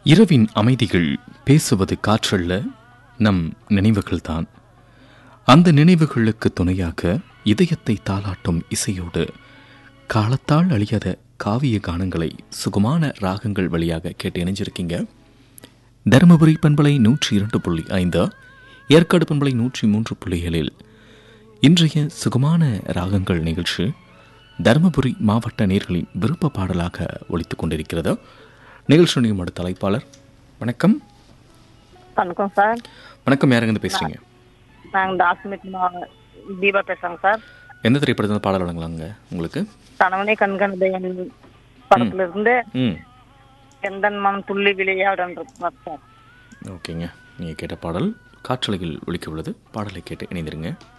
இரவின் அமைதிகள் பேசுவது காற்றல்ல நம் நினைவுகள்தான் அந்த நினைவுகளுக்கு துணையாக இதயத்தை தாளாட்டும் இசையோடு காலத்தால் அழியாத காவிய கானங்களை சுகமான ராகங்கள் வழியாக கேட்டு இணைஞ்சிருக்கீங்க தருமபுரி பண்பலை நூற்றி இரண்டு புள்ளி ஐந்து ஏற்காடு பண்பலை நூற்றி மூன்று புள்ளிகளில் இன்றைய சுகமான ராகங்கள் நிகழ்ச்சி தருமபுரி மாவட்ட நேர்களின் விருப்ப பாடலாக ஒலித்துக் கொண்டிருக்கிறது நிகழ்ச்சி நியமன தலைப்பாளர் வணக்கம் வணக்கம் சார் வணக்கம் யாருங்க பேசுறீங்க நாங்கள் டாஸ்மிட் தீபா பேசுறோங்க சார் எந்த திரைப்படத்தில் பாடல் வழங்கலாங்க உங்களுக்கு கணவனே கண்கண்டயன் படத்துல இருந்து ம் எந்தன் மனம் துள்ளி விளையாடுன்றது சார் ஓகேங்க நீங்கள் கேட்ட பாடல் காற்றலையில் ஒலிக்க உள்ளது பாடலை கேட்டு இணைந்திருங்க